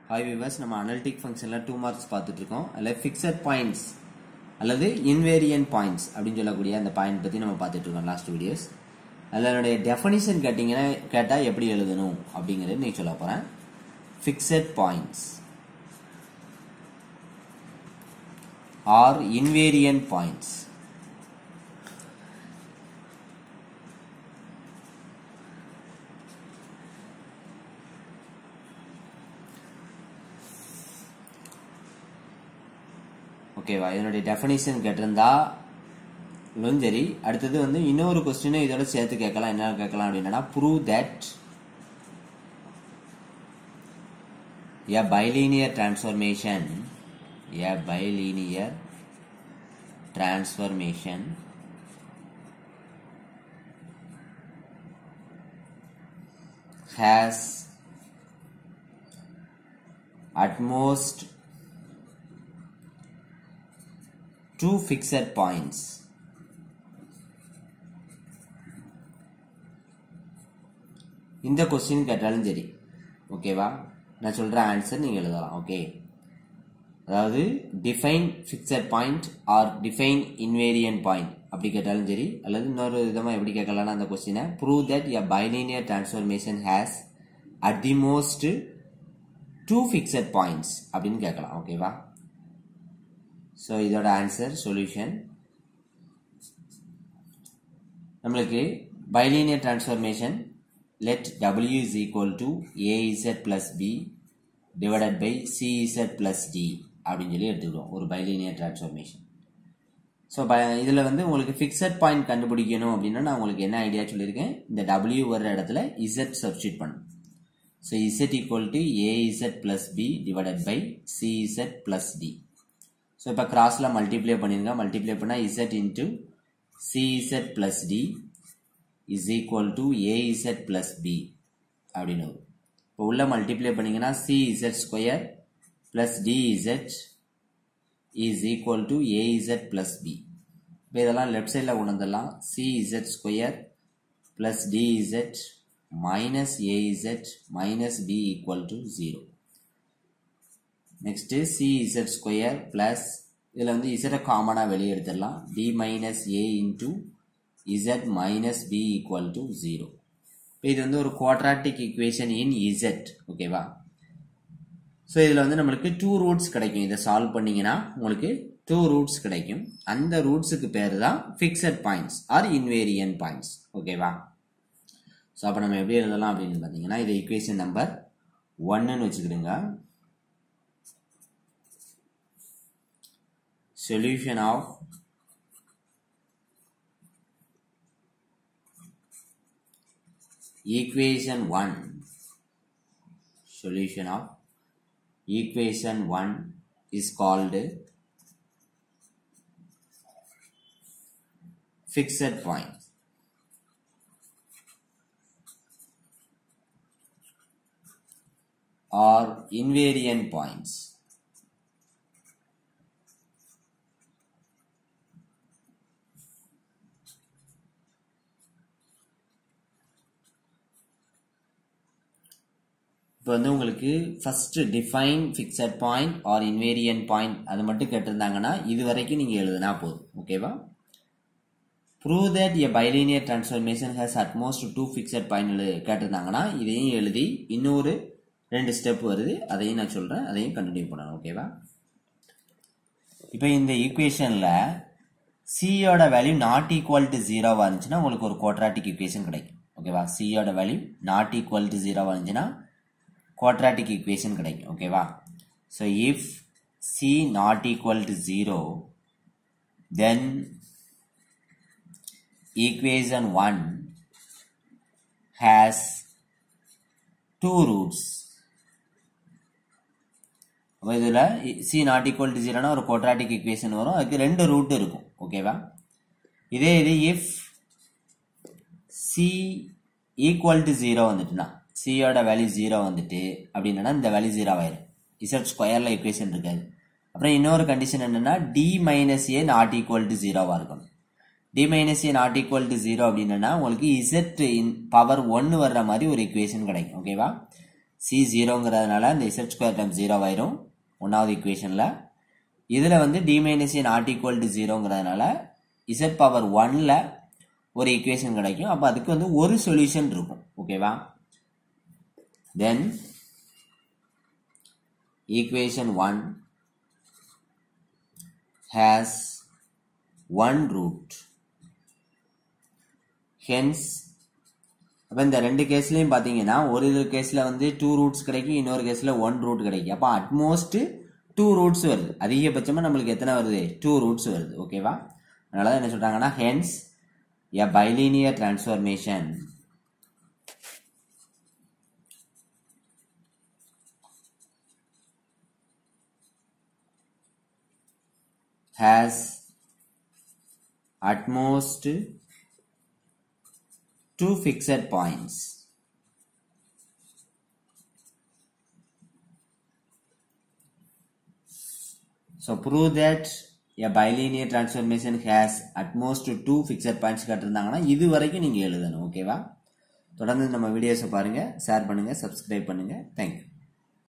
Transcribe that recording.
Hi viewers நம்ம analytic ஃபங்க்ஷனில் two marks பார்த்துட்டு இருக்கோம் அதில் ஃபிக்ஸட் பாயிண்ட்ஸ் அல்லது இன்வேரியன்ட் பாயிண்ட்ஸ் அப்படின்னு சொல்லக்கூடிய அந்த பாயிண்ட் பற்றி நம்ம பார்த்துட்டு இருக்கோம் லாஸ்ட் வீடியோஸ் அதில் என்னுடைய டெஃபனிஷன் கேட்டிங்கன்னா கேட்டால் எப்படி எழுதணும் அப்படிங்கிறது நீ சொல்ல போகிறேன் fixed points or invariant points ஓகேவா இதனுடைய டெஃபனிஷன் கேட்டிருந்தா சரி அடுத்தது வந்து இன்னொரு கொஸ்டினும் இதோட சேர்த்து கேட்கலாம் என்ன கேட்கலாம் அப்படின்னா prove that a bilinear transformation a bilinear transformation has at most two fixed points இந்த கொஸ்டின் கேட்டாலும் சரி ஓகேவா நான் சொல்ற ஆன்சர் நீங்க எழுதலாம் ஓகே அதாவது define fixed point or define invariant point அப்படி கேட்டாலும் சரி அல்லது இன்னொரு விதமாக எப்படி கேட்கலாம்னா அந்த கொஸ்டினை prove that a bilinear transformation has at the most two fixed points அப்படின்னு கேட்கலாம் ஓகேவா ஸோ இதோட ஆன்சர் சொல்யூஷன் நம்மளுக்கு bilinear transformation let w is equal to az plus b divided by cz plus d அப்படின்னு சொல்லி எடுத்துக்கிறோம் ஒரு பைலினியர் டிரான்ஸ்ஃபர்மேஷன் ஸோ இதில் வந்து உங்களுக்கு ஃபிக்ஸட் பாயிண்ட் கண்டுபிடிக்கணும் அப்படின்னா நான் உங்களுக்கு என்ன ஐடியா சொல்லியிருக்கேன் இந்த w வர்ற இடத்துல z சப்ஸ்டியூட் பண்ணும் so z equal to a z plus b divided by சிஇசட் பிளஸ் டி ஸோ இப்போ கிராஸில் மல்டிப்ளை பண்ணிருங்க மல்டிப்ளை பண்ணால் இசட் இன்ட்டு சிஇசட் plus d is equal to a z plus b அப்படின்னு வரும் இப்போ உள்ள மல்டிப்ளை பண்ணீங்கன்னா c z square plus d z is equal to a z plus b இப்போ இதெல்லாம் லெஃப்ட் சைடில் உணர்ந்தெல்லாம் c z square plus d z minus a z minus b equal to zero next c z square plus இதில் வந்து இசட்டை காமனாக வெளியே எடுத்துடலாம் d minus a into z minus b equal to 0 இப்போ இது வந்து ஒரு குவாட்ராட்டிக் ஈக்குவேஷன் இன் z ஓகேவா ஸோ இதில் வந்து நம்மளுக்கு டூ ரூட்ஸ் கிடைக்கும் இதை சால்வ் பண்ணீங்கன்னா உங்களுக்கு டூ ரூட்ஸ் கிடைக்கும் அந்த ரூட்ஸுக்கு பேர் தான் fixed points or invariant points ஓகேவா ஸோ அப்போ நம்ம எப்படி எழுதலாம் அப்படின்னு பார்த்தீங்கன்னா இது ஈக்குவேஷன் நம்பர் ஒன்னுன்னு வச்சுக்கிடுங்க solution of equation 1 solution of equation 1 is called fixed point or invariant points இப்போ வந்து உங்களுக்கு first define fixed point or invariant point அது மட்டும் கேட்டிருந்தாங்கன்னா இது வரைக்கும் நீங்கள் எழுதுனா போதும் ஓகேவா prove that a bilinear transformation has at most two fixed point கேட்டிருந்தாங்கன்னா இதையும் எழுதி இன்னொரு ரெண்டு ஸ்டெப் வருது அதையும் நான் சொல்கிறேன் அதையும் கண்டினியூ பண்ணணும் ஓகேவா இப்போ இந்த ஈக்குவேஷனில் சியோட வேல்யூ நாட் ஈக்குவல் டு ஜீரோவாக இருந்துச்சுன்னா உங்களுக்கு ஒரு குவாட்ராட்டிக் ஈக்குவேஷன் கிடைக்கும் ஓகேவா சியோட வேல்யூ நாட் ஈக்குவல் டு ஜீரோவாக இருந்துச்சுன்னா quadratic equation கிடைக்கும் ஓகேவா so if c not equal to 0 then equation 1 has two roots அப்போ இதில் சி நாட் ஈக்குவல் டு ஜீரோனா ஒரு குவாட்ராட்டிக் ஈக்குவேஷன் வரும் அதுக்கு ரெண்டு ரூட் இருக்கும் ஓகேவா இதே இது if c equal to zero வந்துட்டுனா சியோட வேல்யூ ஜீரோ வந்துட்டு அப்படின்னா இந்த வேல்யூ ஜீரோ ஆயிரும் இசட் ஸ்கொயரில் ஈக்குவேஷன் இருக்காது அப்புறம் இன்னொரு கண்டிஷன் என்னன்னா d minus a not equal to ஜீரோவாக இருக்கணும் d minus a not equal to zero அப்படின்னா உங்களுக்கு இசட் இன் பவர் ஒன்று வர்ற மாதிரி ஒரு ஈக்குவேஷன் கிடைக்கும் ஓகேவா சி ஜீரோங்கிறதுனால இந்த இசட் ஸ்கொயர் டேர்ம் ஜீரோ ஆயிரும் ஒன்றாவது ஈக்குவேஷனில் இதில் வந்து d minus a not equal to ஜீரோங்கிறதுனால இசட் பவர் ஒன்ல ஒரு ஈக்குவேஷன் கிடைக்கும் அப்போ அதுக்கு வந்து ஒரு சொல்யூஷன் இருக்கும் ஓகேவா then equation one has one root hence அப்போ இந்த ரெண்டு கேஸ்லையும் பார்த்தீங்கன்னா ஒரு இது கேஸில் வந்து டூ ரூட்ஸ் கிடைக்கும் இன்னொரு கேஸில் ஒன் ரூட் கிடைக்கும் அப்போ அட்மோஸ்ட் டூ ரூட்ஸ் வருது அதிகபட்சமாக நம்மளுக்கு எத்தனை வருது டூ ரூட்ஸ் வருது ஓகேவா அதனால தான் என்ன சொல்கிறாங்கன்னா hence a bilinear transformation has at most two fixed points. So prove that a bilinear transformation has at most two fixed points கட்டிருந்தாங்கன்னா இது வரைக்கும் நீங்கள் எழுதணும் ஓகேவா தொடர்ந்து நம்ம வீடியோஸை பாருங்கள் ஷேர் பண்ணுங்கள் சப்ஸ்கிரைப் பண்ணுங்கள் தேங்க்யூ